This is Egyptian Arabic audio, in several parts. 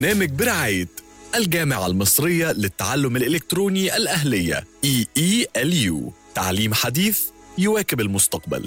برنامج برعاية الجامعة المصرية للتعلم الإلكتروني الأهلية EELU تعليم حديث يواكب المستقبل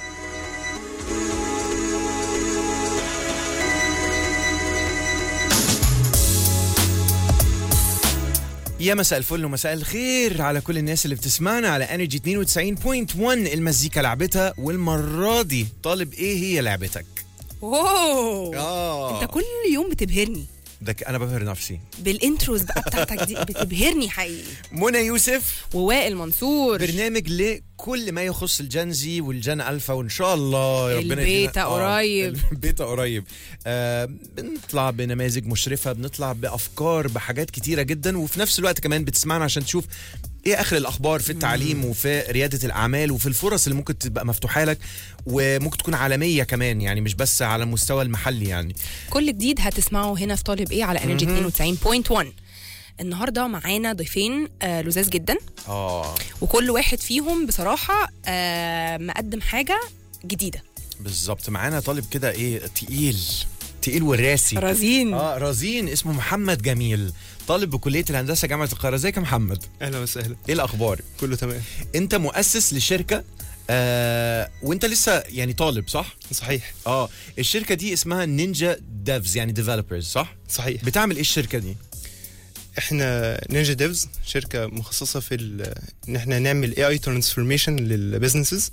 يا مساء الفل ومساء الخير على كل الناس اللي بتسمعنا على انرجي 92.1 المزيكا لعبتها والمره دي طالب ايه هي لعبتك؟ اوه اه انت كل يوم بتبهرني ده ك- انا ببهر نفسي بالانتروز بقى بتاعتك دي بتبهرني حقيقي منى يوسف ووائل منصور برنامج لكل ما يخص الجنزي والجن الفا وان شاء الله ربنا يدينا- البيتا آه، قريب. البيتا قريب آه بنطلع بنماذج مشرفه بنطلع بافكار بحاجات كتيره جدا وفي نفس الوقت كمان بتسمعنا عشان تشوف ايه اخر الاخبار في التعليم وفي رياده الاعمال وفي الفرص اللي ممكن تبقى مفتوحه لك وممكن تكون عالميه كمان يعني مش بس على المستوى المحلي يعني كل جديد هتسمعه هنا في طالب ايه على انرجي 92.1 النهارده معانا ضيفين آه لذاذ جدا اه وكل واحد فيهم بصراحه آه مقدم حاجه جديده بالظبط معانا طالب كده ايه تقيل تقيل وراسي رزين اه رزين اسمه محمد جميل طالب بكليه الهندسه جامعه القاهره ازيك يا محمد اهلا وسهلا ايه الاخبار كله تمام انت مؤسس لشركه آه وانت لسه يعني طالب صح صحيح اه الشركه دي اسمها نينجا ديفز يعني ديفلوبرز صح صحيح بتعمل ايه الشركه دي احنا نينجا ديفز شركه مخصصه في ال- ان احنا نعمل اي اي ترانسفورميشن للبزنسز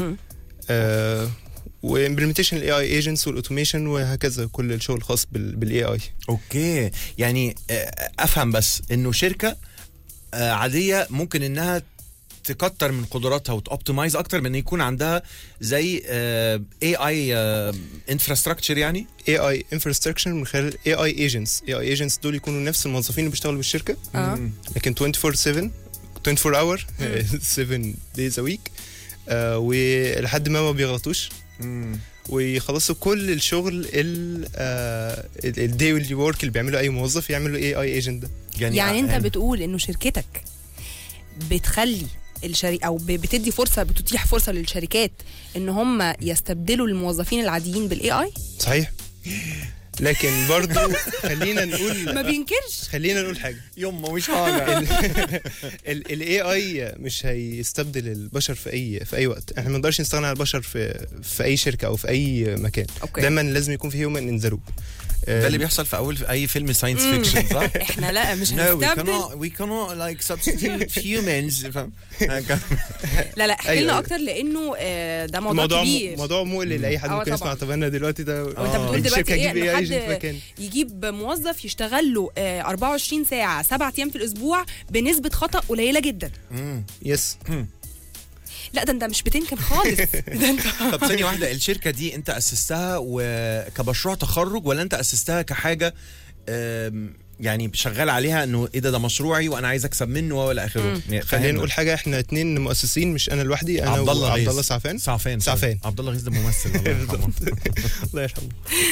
وامبلمنتيشن الاي اي ايجنتس والاوتوميشن وهكذا كل الشغل الخاص بالاي اي اوكي يعني آه افهم بس انه شركه آه عاديه ممكن انها تكتر من قدراتها وتوبتمايز اكتر من ان يكون عندها زي اي اي انفراستراكشر يعني اي اي انفراستراكشر من خلال اي اي ايجنتس اي اي ايجنتس دول يكونوا نفس الموظفين اللي بيشتغلوا بالشركه اه لكن 24 7 24 اور 7 دايز ا ويك ولحد ما ما بيغلطوش ويخلصوا كل الشغل الديلي ورك اللي بيعمله اي موظف يعملوا اي اي ايجنت ده يعني انت بتقول انه شركتك بتخلي الشري او ب- بتدي فرصه بتتيح فرصه للشركات ان هم يستبدلوا الموظفين العاديين بالاي اي صحيح لكن برضو خلينا نقول ما بينكرش خلينا نقول حاجه يما مش حاجه الاي اي مش هيستبدل البشر في اي في اي وقت احنا ما نقدرش نستغنى عن البشر في في اي شركه او في اي مكان اوكي دايما لازم يكون في هيومن ان ذا لوب ده اللي بيحصل في اول في اي فيلم ساينس فيكشن صح؟ احنا لا مش No, we هنستبدل cannot we cannot like substitute humans فاهم؟ لا لا احكي أيوة، لنا أيوة. اكتر لانه آه، ده موضوع موضوع كبير موضوع مقلق لاي حد آه، ممكن يسمع طبعاً. طب انا دلوقتي ده وانت آه. بتقول دلوقتي الشركة ايه تجيب ان AI agent حد مكان. يجيب موظف يشتغل له آه، 24 ساعه 7 ايام في الاسبوع بنسبه خطا قليله جدا يس لا ده انت مش بتنكر خالص ده انت طب ثانية واحدة الشركة دي أنت أسستها وكمشروع تخرج ولا أنت أسستها كحاجة آم، يعني شغال عليها انه ايه ده ده مشروعي وانا عايز اكسب منه ولا اخره يعني خلينا فهمنا. نقول حاجه احنا اتنين مؤسسين مش انا لوحدي انا عبد الله وعبد غيث. الله سعفان سعفان سعفان. عبد الله غيث ده ممثل الله يرحمه الله يرحمه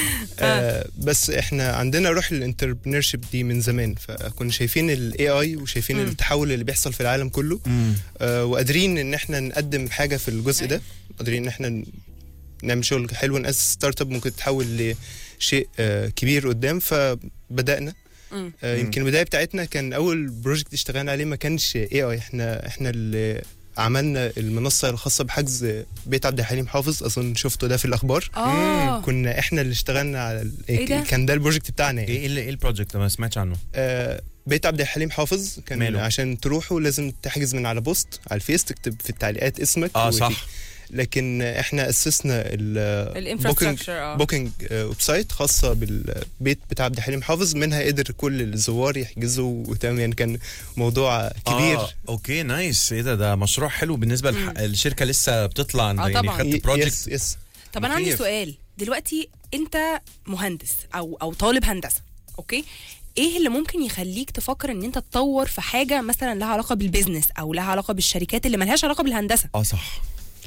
آه بس احنا عندنا روح الانتربرينور دي من زمان فكنا شايفين الاي اي وشايفين مم. التحول اللي بيحصل في العالم كله مم. آه وقادرين ان احنا نقدم حاجه في الجزء ده قادرين ان احنا ن- نعمل شغل حلو ناسس ستارت اب ممكن تتحول لشيء آه كبير قدام فبدانا مم. آه مم. يمكن البدايه بتاعتنا كان اول بروجكت اشتغلنا عليه ما كانش اي اي احنا احنا اللي عملنا المنصه الخاصه بحجز بيت عبد الحليم حافظ اظن شفتوا ده في الاخبار اه كنا احنا اللي اشتغلنا على ال- إيه ده؟ كان ده البروجكت بتاعنا يعني ايه اللي- ايه البروجكت ما سمعتش عنه آه بيت عبد الحليم حافظ كان ماله؟ ماله؟ عشان تروحوا لازم تحجز من على بوست على الفيس تكتب في التعليقات اسمك اه وتيجي. صح لكن احنا اسسنا الانفراستراكشر اه بوكينج ويب سايت خاصه بالبيت بتاع عبد الحليم حافظ منها قدر كل الزوار يحجزوا وتمام يعني كان موضوع كبير آه. اوكي نايس ايه ده ده مشروع حلو بالنسبه مم. الشركه لسه بتطلع آه، يعني طبعاً. خدت بروجكت يس يس طب انا عندي مخيف. سؤال دلوقتي انت مهندس او او طالب هندسه اوكي ايه اللي ممكن يخليك تفكر ان انت تطور في حاجه مثلا لها علاقه بالبيزنس او لها علاقه بالشركات اللي ملهاش علاقه بالهندسه اه صح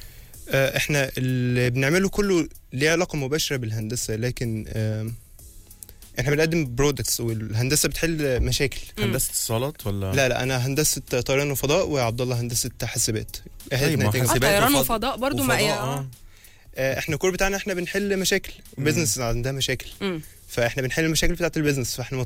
آه احنا اللي بنعمله كله ليه علاقه مباشره بالهندسه لكن آه احنا بنقدم برودكتس والهندسه بتحل مشاكل مم. هندسه اتصالات ولا لا لا انا هندسه طيران وفضاء وعبد الله هندسه حاسبات احنا طيب، ما الاتنين حاسبات اه طيران وفضاء- وفضاء برضو ما وفضاء، هي- آه. آه، احنا الكور بتاعنا احنا بنحل مشاكل البيزنس عندها مشاكل مم. فاحنا بنحل المشاكل بتاعت البيزنس فاحنا